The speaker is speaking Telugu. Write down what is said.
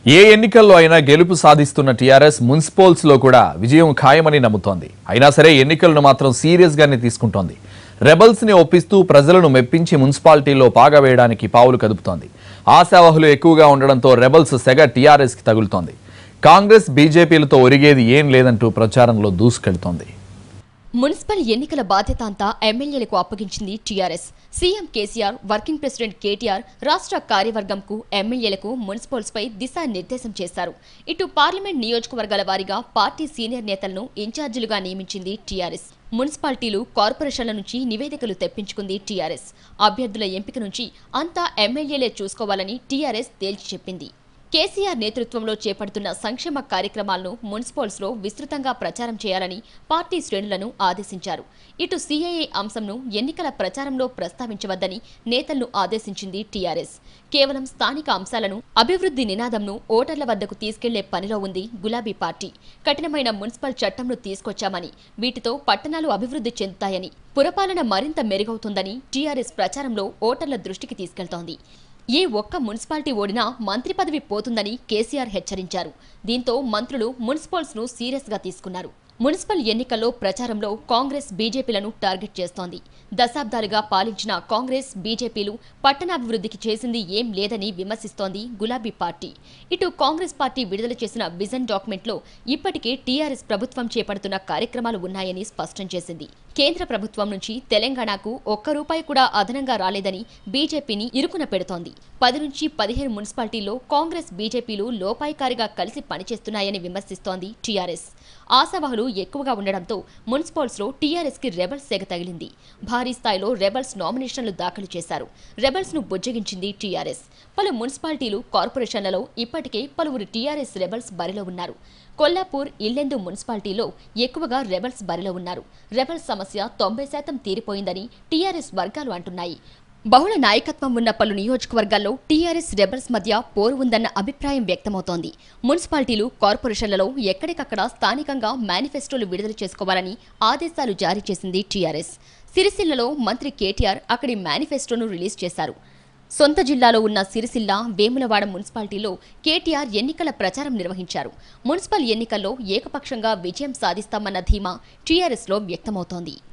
ఏ ఎన్నికల్లో అయినా గెలుపు సాధిస్తున్న టీఆర్ఎస్ మున్సిపల్స్ లో కూడా విజయం ఖాయమని నమ్ముతోంది అయినా సరే ఎన్నికలను మాత్రం సీరియస్ గానే తీసుకుంటోంది రెబల్స్ ని ఒప్పిస్తూ ప్రజలను మెప్పించి మున్సిపాలిటీలో పాగా వేయడానికి పావులు కదుపుతోంది ఆశావహులు ఎక్కువగా ఉండడంతో రెబల్స్ సెగ టీఆర్ఎస్ కి తగులుతోంది కాంగ్రెస్ బీజేపీలతో ఒరిగేది ఏం లేదంటూ ప్రచారంలో దూసుకెళ్తోంది మున్సిపల్ ఎన్నికల బాధ్యత అంతా ఎమ్మెల్యేలకు అప్పగించింది TRS CM KCR working president KTR రాష్ట్ర కార్యవర్గంకు ఎమ్మెల్యేలకు మున్సిపల్స్పై దిశానిర్దేశం చేశారు ఇటు పార్లమెంట్ నియోజకవర్గాల వారీగా పార్టీ సీనియర్ నేతలను ఇన్ఛార్జీలుగా నియమించింది టీఆర్ఎస్ మున్సిపాలిటీలు కార్పొరేషన్ల నుంచి నివేదికలు తెప్పించుకుంది టీఆర్ఎస్ అభ్యర్థుల ఎంపిక నుంచి అంతా ఎమ్మెల్యేలే చూసుకోవాలని టీఆర్ఎస్ తేల్చి చెప్పింది కేసీఆర్ నేతృత్వంలో చేపడుతున్న సంక్షేమ కార్యక్రమాలను మున్సిపల్స్లో విస్తృతంగా ప్రచారం చేయాలని పార్టీ శ్రేణులను ఆదేశించారు ఇటు సీఏఏ అంశంను ఎన్నికల ప్రచారంలో ప్రస్తావించవద్దని నేతలను ఆదేశించింది టీఆర్ఎస్ కేవలం స్థానిక అంశాలను అభివృద్ధి నినాదంను ఓటర్ల వద్దకు తీసుకెళ్లే పనిలో ఉంది గులాబీ పార్టీ కఠినమైన మున్సిపల్ చట్టంను తీసుకొచ్చామని వీటితో పట్టణాలు అభివృద్ధి చెందుతాయని పురపాలన మరింత మెరుగవుతుందని టీఆర్ఎస్ ప్రచారంలో ఓటర్ల దృష్టికి తీసుకెళ్తోంది ఏ ఒక్క మున్సిపాలిటీ ఓడినా మంత్రి పదవి పోతుందని కేసీఆర్ హెచ్చరించారు దీంతో మంత్రులు మున్సిపల్స్ ను సీరియస్ గా తీసుకున్నారు మున్సిపల్ ఎన్నికల్లో ప్రచారంలో కాంగ్రెస్ బీజేపీలను టార్గెట్ చేస్తోంది దశాబ్దాలుగా పాలించిన కాంగ్రెస్ బీజేపీలు పట్టణాభివృద్ధికి చేసింది ఏం లేదని విమర్శిస్తోంది గులాబీ పార్టీ ఇటు కాంగ్రెస్ పార్టీ విడుదల చేసిన విజన్ డాక్యుమెంట్లో ఇప్పటికే టీఆర్ఎస్ ప్రభుత్వం చేపడుతున్న కార్యక్రమాలు ఉన్నాయని స్పష్టం చేసింది కేంద్ర ప్రభుత్వం నుంచి తెలంగాణకు ఒక్క రూపాయి కూడా అదనంగా రాలేదని బీజేపీని ఇరుకున పెడుతోంది పది నుంచి పదిహేను మున్సిపాలిటీల్లో కాంగ్రెస్ బీజేపీలు లోపాయికారిగా కలిసి పనిచేస్తున్నాయని విమర్శిస్తోంది టీఆర్ఎస్ ఆశావహులు ఎక్కువగా ఉండడంతో మున్సిపల్స్లో టీఆర్ఎస్ కి రెబల్స్ సెగ తగిలింది భారీ స్థాయిలో రెబల్స్ నామినేషన్లు దాఖలు చేశారు రెబల్స్ ను బుజ్జగించింది టీఆర్ఎస్ పలు మున్సిపాలిటీలు కార్పొరేషన్లలో ఇప్పటికే పలువురు టీఆర్ఎస్ రెబల్స్ బరిలో ఉన్నారు కొల్లాపూర్ ఇల్లెందు మున్సిపాలిటీలో ఎక్కువగా రెబల్స్ బరిలో ఉన్నారు రెబల్స్ సమస్య తొంభై శాతం తీరిపోయిందని టీఆర్ఎస్ వర్గాలు అంటున్నాయి బహుళ నాయకత్వం ఉన్న పలు నియోజకవర్గాల్లో టీఆర్ఎస్ రెబల్స్ మధ్య పోరు ఉందన్న అభిప్రాయం వ్యక్తమవుతోంది మున్సిపాలిటీలు కార్పొరేషన్లలో ఎక్కడికక్కడ స్థానికంగా మేనిఫెస్టోలు విడుదల చేసుకోవాలని ఆదేశాలు జారీ చేసింది టీఆర్ఎస్ సిరిసిల్లలో మంత్రి కేటీఆర్ అక్కడి మేనిఫెస్టోను రిలీజ్ చేశారు సొంత జిల్లాలో ఉన్న సిరిసిల్ల వేములవాడ మున్సిపాలిటీలో కేటీఆర్ ఎన్నికల ప్రచారం నిర్వహించారు మున్సిపల్ ఎన్నికల్లో ఏకపక్షంగా విజయం సాధిస్తామన్న ధీమా టీఆర్ఎస్లో వ్యక్తమవుతోంది